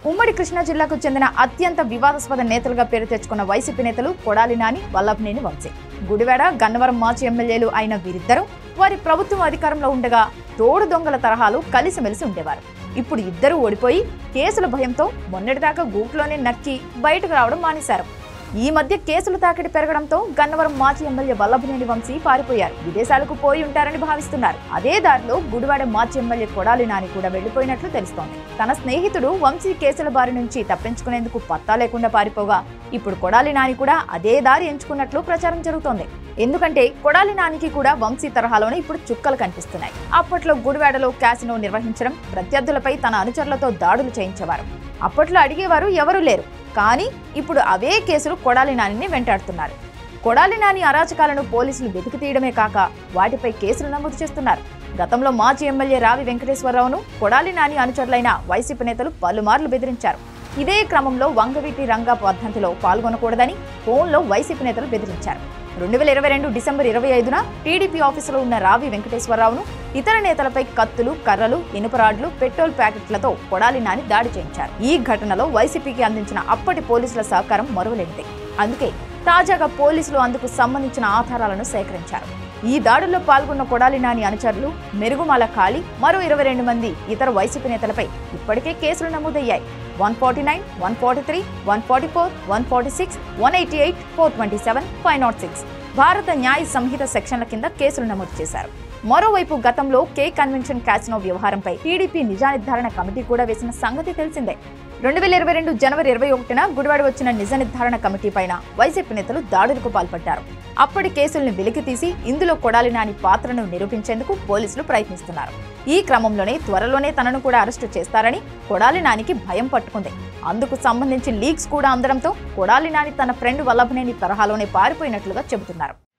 ఉమ్మడి కృష్ణా జిల్లాకు చెందిన అత్యంత వివాదాస్పద నేతలుగా పేరు తెచ్చుకున్న వైసీపీ నేతలు కొడాలి నాని వల్లభనేని వంశీ గుడివాడ గన్నవరం మాజీ ఎమ్మెల్యేలు అయిన వీరిద్దరూ వారి ప్రభుత్వం అధికారంలో ఉండగా తోడు దొంగల తరహాలు కలిసిమెలిసి ఉండేవారు ఇప్పుడు ఇద్దరూ ఓడిపోయి కేసుల భయంతో మొన్నటిదాకా గూట్లోనే నక్కి బయటకు రావడం మానేశారు ఈ మధ్య కేసులు తాకిడి పెరగడంతో గన్నవరం మాజీ ఎమ్మెల్యే వల్లభనేని వంశీ పారిపోయారు విదేశాలకు పోయి ఉంటారని భావిస్తున్నారు అదే దారిలో గుడివాడ మాజీ ఎమ్మెల్యే కొడాలి నాని కూడా వెళ్లిపోయినట్లు తెలుస్తోంది తన స్నేహితుడు వంశీ కేసుల బారి నుంచి తప్పించుకునేందుకు పత్తా లేకుండా పారిపోగా ఇప్పుడు కొడాలి నాని కూడా అదే దారి ఎంచుకున్నట్లు ప్రచారం జరుగుతోంది ఎందుకంటే కొడాలి నానికి కూడా వంశీ తరహాలోనే ఇప్పుడు చుక్కలు కనిపిస్తున్నాయి అప్పట్లో గుడివాడలో క్యాసినో నిర్వహించడం ప్రత్యర్థులపై తన అనుచరులతో దాడులు చేయించేవారు అప్పట్లో అడిగేవారు ఎవరూ లేరు కానీ ఇప్పుడు అవే కేసులు కొడాలి నానిని వెంటాడుతున్నారు కొడాలి నాని అరాచకాలను పోలీసులు వెతికి తీయడమే కాక వాటిపై కేసులు నమోదు చేస్తున్నారు గతంలో మాజీ ఎమ్మెల్యే రావి వెంకటేశ్వరరావును కొడాలి నాని అనుచరులైన వైసీపీ నేతలు పలుమార్లు బెదిరించారు ఇదే క్రమంలో వంగవీటి రంగా పద్ధతిలో పాల్గొనకూడదని ఫోన్లో వైసీపీ నేతలు బెదిరించారు రెండు వేల ఇరవై రెండు డిసెంబర్ ఇరవై ఐదున టీడీపీ ఆఫీసులో ఉన్న రావి వెంకటేశ్వరరావును ఇతర నేతలపై కత్తులు కర్రలు ఇనుపరాడ్లు పెట్రోల్ ప్యాకెట్లతో కొడాలి నాని దాడి చేయించారు ఈ ఘటనలో వైసీపీకి అందించిన అప్పటి పోలీసుల సహకారం మరువలేనిదే అందుకే తాజాగా పోలీసులు అందుకు సంబంధించిన ఆధారాలను సేకరించారు ఈ దాడుల్లో పాల్గొన్న కొడాలి నాని అనుచరులు మెరుగుమాల ఖాళీ మరో ఇరవై రెండు మంది ఇతర వైసీపీ నేతలపై ఇప్పటికే కేసులు నమోదయ్యాయి one forty nine one forty three one forty four one forty six one eighty eight four twenty seven five not six Bharatiya Nyaya సంహిత సెక్షన్ల కింద కేసులు నమోదు చేశారు మరోవైపు గతంలో కే కన్వెన్షన్ క్యాసినో వ్యవహారంపై టీడీపీ నిజా నిర్ధారణ కమిటీ కూడా వేసిన సంగతి తెలిసిందే రెండు వేల ఇరవై రెండు జనవరి ఇరవై ఒకటిన గుడివాడ వచ్చిన నిజ నిర్ధారణ కమిటీ పైన వైసీపీ నేతలు దాడులకు పాల్పడ్డారు అప్పటి కేసుల్ని వెలికి తీసి ఇందులో కొడాలి నాని పాత్రను నిరూపించేందుకు పోలీసులు ప్రయత్నిస్తున్నారు ఈ క్రమంలోనే త్వరలోనే తనను కూడా అరెస్టు చేస్తారని కొడాలి నానికి భయం పట్టుకుంది అందుకు సంబంధించి లీక్స్ కూడా అందడంతో కొడాలి నాని తన ఫ్రెండ్ వల్లభనేని తరహాలోనే పారిపోయినట్లుగా చెబుతున్నారు